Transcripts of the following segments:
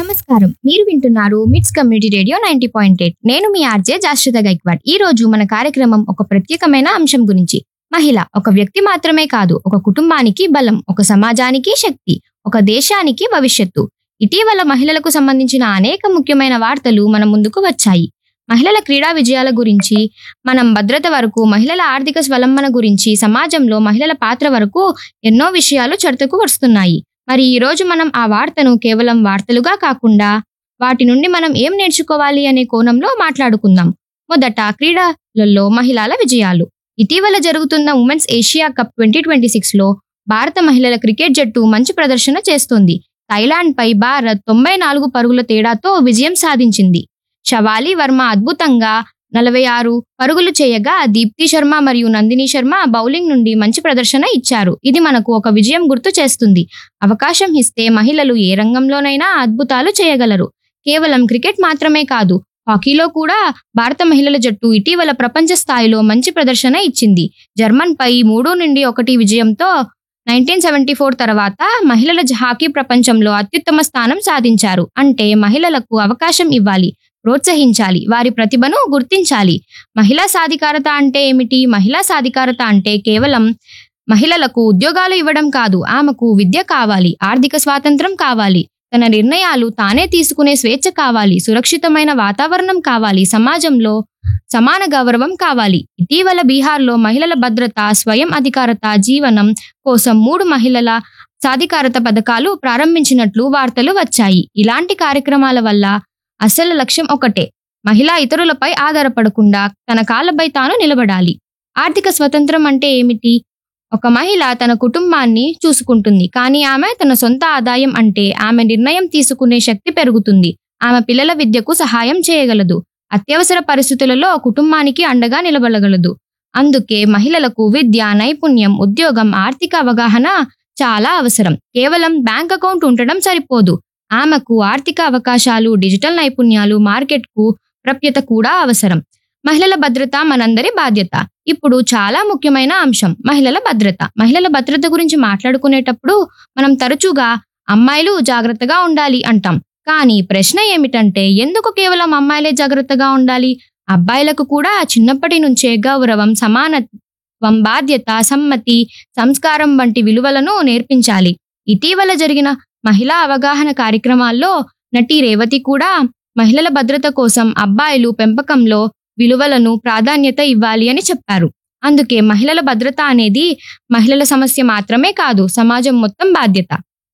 నమస్కారం మీరు వింటున్నారు MITS community radio ninety point eight నేను మీ ఆర్జే జాశ్రిత గైక్వాడ్ ఈ రోజు మన కార్యక్రమం ఒక ప్రత్యేకమైన అంశం గురించి మహిళ ఒక వ్యక్తి మాత్రమే కాదు ఒక కుటుంబానికి బలం ఒక సమాజానికి శక్తి ఒక దేశానికి భవిష్యత్తు ఇటీవల మహిళలకు సంబంధించిన అనేక ముఖ్యమైన వార్తలు మన ముందుకు వచ్చాయి మహిళల క్రీడా విజయాల గురించి మనం భద్రత వరకు మహిళల ఆర్థిక స్వలంబన గురించి సమాజంలో మహిళల పాత్ర వరకు ఎన్నో విషయాలు చర్చకు వస్తున్నాయి మరి ఈ రోజు మనం ఆ వార్తను కేవలం వార్తలుగా కాకుండా వాటి నుండి మనం ఏం నేర్చుకోవాలి అనే కోణంలో మాట్లాడుకుందాం మొదట క్రీడలలో మహిళల విజయాలు ఇటీవల జరుగుతున్న women's Asia cup twenty twenty six లో భారత మహిళల క్రికెట్ జట్టు మంచి ప్రదర్శన చేస్తోంది థైలాండ్ పై భారత్ తొంభై నాలుగు పరుగుల తేడాతో విజయం సాధించింది శవాలి వర్మ అద్భుతంగా నలభై ఆరు పరుగులు చేయగా దీప్తి శర్మ మరియు నందిని శర్మ బౌలింగ్ నుండి మంచి ప్రదర్శన ఇచ్చారు ఇది మనకు ఒక విజయం గుర్తు చేస్తుంది అవకాశం ఇస్తే మహిళలు ఏ రంగంలోనైనా అద్భుతాలు చేయగలరు కేవలం క్రికెట్ మాత్రమే కాదు హాకీలో కూడా భారత మహిళల జట్టు ఇటీవల ప్రపంచ స్థాయిలో మంచి ప్రదర్శన ఇచ్చింది జర్మన్ పై మూడు నుండి ఒకటి విజయంతో నైన్టీన్ సెవెంటీ ఫోర్ తర్వాత మహిళల జ- హాకీ ప్రపంచంలో అత్యుత్తమ స్థానం సాధించారు అంటే మహిళలకు అవకాశం ఇవ్వాలి ప్రోత్సహించాలి వారి ప్రతిభను గుర్తించాలి మహిళా సాధికారత అంటే ఏమిటి మహిళా సాధికారత అంటే కేవలం మహిళలకు ఉద్యోగాలు ఇవ్వడం కాదు ఆమెకు విద్య కావాలి ఆర్థిక స్వాతంత్రం కావాలి తన నిర్ణయాలు తానే తీసుకునే స్వేచ్ఛ కావాలి సురక్షితమైన వాతావరణం కావాలి సమాజంలో సమాన గౌరవం కావాలి ఇటీవల బీహార్లో మహిళల భద్రత స్వయం అధికారత జీవనం కోసం మూడు మహిళల సాధికారత పథకాలు ప్రారంభించినట్లు వార్తలు వచ్చాయి ఇలాంటి కార్యక్రమాల వల్ల అసలు లక్ష్యం ఒకటే మహిళ ఇతరులపై ఆధారపడకుండా తన కాళ్ళపై తాను నిలబడాలి ఆర్థిక స్వతంత్రం అంటే ఏమిటి ఒక మహిళ తన కుటుంబాన్ని చూసుకుంటుంది కానీ ఆమె తన సొంత ఆదాయం అంటే ఆమె నిర్ణయం తీసుకునే శక్తి పెరుగుతుంది ఆమె పిల్లల విద్యకు సహాయం చేయగలదు అత్యవసర పరిస్థితులలో కుటుంబానికి అండగా నిలబడగలదు అందుకే మహిళలకు విద్య నైపుణ్యం ఉద్యోగం ఆర్థిక అవగాహన చాలా అవసరం కేవలం బ్యాంక్ అకౌంట్ ఉండడం సరిపోదు ఆమెకు ఆర్థిక అవకాశాలు డిజిటల్ నైపుణ్యాలు మార్కెట్కు ప్రప్యత కూడా అవసరం మహిళల భద్రత మనందరి బాధ్యత ఇప్పుడు చాలా ముఖ్యమైన అంశం మహిళల భద్రత మహిళల భద్రత గురించి మాట్లాడుకునేటప్పుడు మనం తరచుగా అమ్మాయిలు జాగ్రత్తగా ఉండాలి అంటాం కానీ ప్రశ్న ఏమిటంటే ఎందుకు కేవలం అమ్మాయిలే జాగ్రత్తగా ఉండాలి అబ్బాయిలకు కూడా చిన్నప్పటి నుంచే గౌరవం సమానత్వం బాధ్యత సమ్మతి సంస్కారం వంటి విలువలను నేర్పించాలి ఇటీవల జరిగిన మహిళా అవగాహన కార్యక్రమాల్లో నటి రేవతి కూడా మహిళల భద్రత కోసం అబ్బాయిలు పెంపకంలో విలువలను ప్రాధాన్యత ఇవ్వాలి అని చెప్పారు అందుకే మహిళల భద్రత అనేది మహిళల సమస్య మాత్రమే కాదు సమాజం మొత్తం బాధ్యత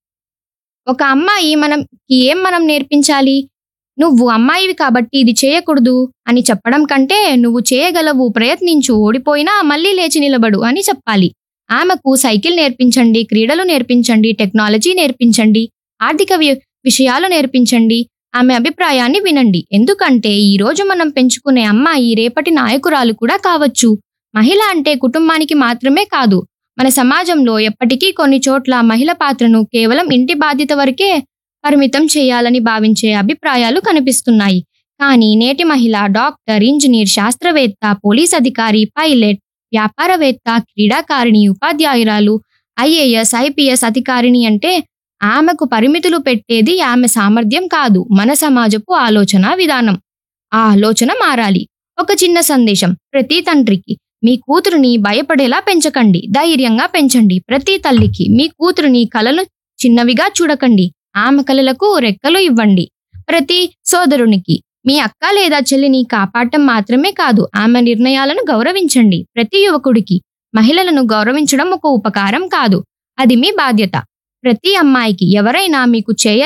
ఒక అమ్మాయి మనం ఏం మనం నేర్పించాలి నువ్వు అమ్మాయివి కాబట్టి ఇది చేయకూడదు అని చెప్పడం కంటే నువ్వు చేయగలవు ప్రయత్నించు ఓడిపోయినా మళ్ళీ లేచి నిలబడు అని చెప్పాలి ఆమెకు సైకిల్ నేర్పించండి క్రీడలు నేర్పించండి టెక్నాలజీ నేర్పించండి ఆర్థిక వి- విషయాలు నేర్పించండి ఆమె అభిప్రాయాన్ని వినండి ఎందుకంటే ఈ రోజు మనం పెంచుకునే అమ్మాయి రేపటి నాయకురాలు కూడా కావచ్చు మహిళ అంటే కుటుంబానికి మాత్రమే కాదు మన సమాజంలో ఎప్పటికీ కొన్ని చోట్ల మహిళ పాత్రను కేవలం ఇంటి బాధ్యత వరకే పరిమితం చేయాలని భావించే అభిప్రాయాలు కనిపిస్తున్నాయి కానీ నేటి మహిళ డాక్టర్ ఇంజనీర్ శాస్త్రవేత్త పోలీస్ అధికారి పైలట్ వ్యాపారవేత్త క్రీడాకారిణి ఉపాధ్యాయురాలు ఐఏఎస్ ఐపీఎస్ అధికారిణి అంటే ఆమెకు పరిమితులు పెట్టేది ఆమె సామర్థ్యం కాదు మన సమాజపు ఆలోచన విధానం ఆ ఆలోచన మారాలి ఒక చిన్న సందేశం ప్రతి తండ్రికి మీ కూతురుని భయపడేలా పెంచకండి ధైర్యంగా పెంచండి ప్రతి తల్లికి మీ కూతురుని కలలు చిన్నవిగా చూడకండి ఆమె కలలకు రెక్కలు ఇవ్వండి ప్రతి సోదరునికి మీ అక్క లేదా చెల్లిని కాపాడటం మాత్రమే కాదు ఆమె నిర్ణయాలను గౌరవించండి ప్రతి యువకుడికి మహిళలను గౌరవించడం ఒక ఉపకారం కాదు అది మీ బాధ్యత ప్రతి అమ్మాయికి ఎవరైనా మీకు చేయ